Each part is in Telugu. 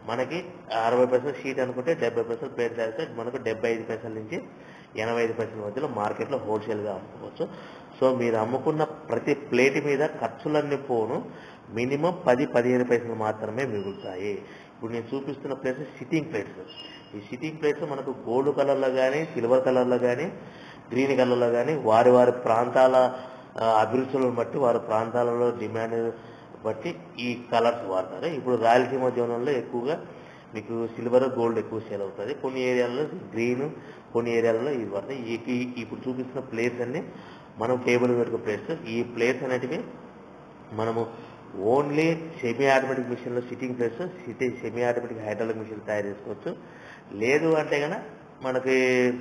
మనకి అరవై పైసలు షీట్ అనుకుంటే డెబ్బై పైసలు ప్లేట్ తయారు మనకు డెబ్బై ఐదు పైసల నుంచి ఎనభై ఐదు పైసల మధ్యలో మార్కెట్లో హోల్సేల్గా అమ్ముకోవచ్చు సో మీరు అమ్ముకున్న ప్రతి ప్లేట్ మీద ఖర్చులన్నీ పోను మినిమం పది పదిహేను పైసలు మాత్రమే మిగులుతాయి ఇప్పుడు నేను చూపిస్తున్న ప్లేట్స్ సిట్టింగ్ ప్లేట్స్ ఈ సిట్టింగ్ ప్లేట్స్ మనకు గోల్డ్ కలర్లో కానీ సిల్వర్ కలర్లో కానీ గ్రీన్ కలర్లో కానీ వారి వారి ప్రాంతాల ఆ, అభిరుచులను బట్టి వారి ప్రాంతాలలో డిమాండ్ బట్టి ఈ కలర్స్ వాడతారు ఇప్పుడు రాయలసీమ జోన్లో ఎక్కువగా మీకు సిల్వర్ గోల్డ్ ఎక్కువ సేల్ అవుతుంది కొన్ని ఏరియాలలో గ్రీన్ కొన్ని ఏరియాలలో ఇది పడతాయి ఈ ఈ- ఇప్పుడు చూపిస్తున్న ప్లేట్స్ అన్ని మనం టేబుల్ పెట్టుకున్న ప్లేట్స్ ఈ ప్లేట్స్ అనేటివి మనము ఓన్లీ సెమీ ఆటోమేటిక్ మిషన్లో సిట్టింగ్ ప్లేట్స్ సిటీ సెమీ ఆటోమేటిక్ హైడ్రాలిక్ మిషన్ తయారు చేసుకోవచ్చు లేదు అంటే కనుక మనకి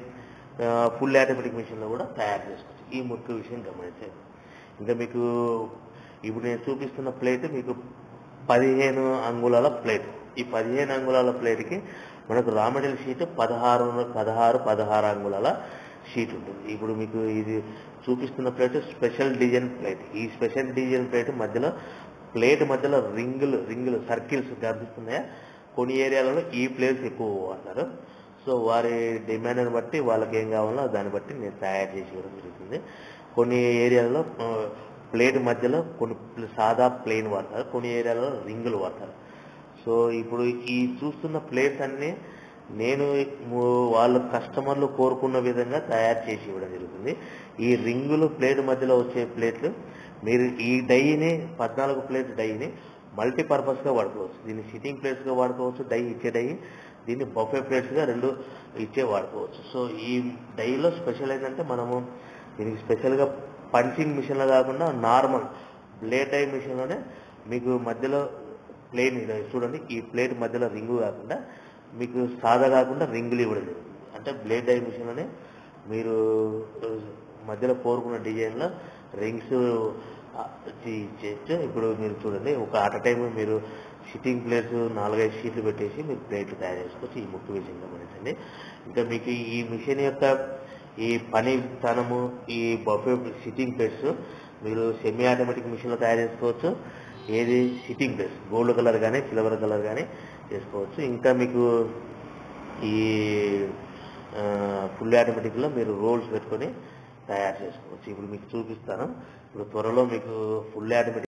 ఫుల్ ఆటోమేటిక్ మిషన్లో కూడా తయారు చేసుకోవచ్చు ఈ ముఖ్య విషయం గమనించండి ఇంకా మీకు ఇప్పుడు నేను చూపిస్తున్న ప్లేట్ మీకు పదిహేను అంగుళాల ప్లేట్ ఈ పదిహేను అంగుళాల ప్లేట్కి మనకు రా మెటీరియల్ షీట్ పదహారు పదహారు పదహారు అంగుళాల షీట్ ఉంటుంది ఇప్పుడు మీకు ఇది చూపిస్తున్న ప్లేట్ స్పెషల్ డిజైన్ ప్లేట్ ఈ స్పెషల్ డిజైన్ ప్లేట్ మధ్యలో ప్లేట్ మధ్యలో రింగులు రింగులు సర్కిల్స్ కనిపిస్తున్నాయా కొన్ని ఏరియాలలో ఈ ప్లేట్స్ ఎక్కువ వాడతారు సో వారి డిమాండ్ని బట్టి వాళ్ళకి ఏం కావాలో దాన్ని బట్టి నేను తయారు చేసి ఇవ్వడం జరుగుతుంది కొన్ని ఏరియాలలో ఆ, ప్లేట్ మధ్యలో కొన్ని ప్ల- సాదా ప్లేన్ వాడతారు కొన్ని ఏరియాలలో రింగులు వాడతారు సో ఇప్పుడు ఈ చూస్తున్న ప్లేట్స్ అన్నీ నేను ము- వాళ్ళ కస్టమర్లు కోరుకున్న విధంగా తయారు చేసి ఇవ్వడం జరుగుతుంది ఈ రింగులు ప్లేట్ మధ్యలో వచ్చే ప్లేట్లు మీరు ఈ డైని పద్నాలుగు ప్లేట్ డైని మల్టీపర్పస్గా వాడుకోవచ్చు దీన్ని సిట్టింగ్ ప్లేట్స్గా వాడుకోవచ్చు డై ఇచ్చే డై దీన్ని బఫే ప్లేట్స్గా రెండు ఇచ్చే వాడుకోవచ్చు సో ఈ డైలో స్పెషల్ ఏంటంటే మనము దీనికి స్పెషల్గా పంచింగ్ మిషన్లో కాకుండా నార్మల్ బ్లేడ్ డై మిషన్లోనే మీకు మధ్యలో ప్లేన్ ఇలా చూడండి ఈ ప్లేట్ మధ్యలో రింగు కాకుండా మీకు సాదా కాకుండా రింగులు ఇవ్వడం జరుగుతుంది అంటే బ్లేడ్ డై మిషన్లోనే మీరు ఆ, మధ్యలో కోరుకున్న డిజైన్లో రింగ్స్ చేయొచ్చు ఇప్పుడు మీరు చూడండి ఒక అట్ టైం మీరు సిట్టింగ్ ప్లేట్స్ నాలుగైదు షీట్లు పెట్టేసి మీరు ప్లేట్లు తయారు చేసుకోవచ్చు ఈ ముఖ్య విషయం గమనించండి ఇంకా మీకు ఈ మిషన్ యొక్క ఈ పనితనము ఈ బఫే సిట్టింగ్ ప్లేట్స్ మీరు సెమీ ఆటోమేటిక్ మిషన్లో తయారు చేసుకోవచ్చు ఏది సిట్టింగ్ ప్లేట్స్ గోల్డ్ కలర్ కానీ సిల్వర్ కలర్ కానీ చేసుకోవచ్చు ఇంకా మీకు ఈ ఫుల్ ఆటోమేటిక్లో మీరు రోల్స్ పెట్టుకొని తయారు చేసుకోవచ్చు ఇప్పుడు మీకు చూపిస్తాను ఇప్పుడు త్వరలో మీకు ఫుల్ ఆటోమేటిక్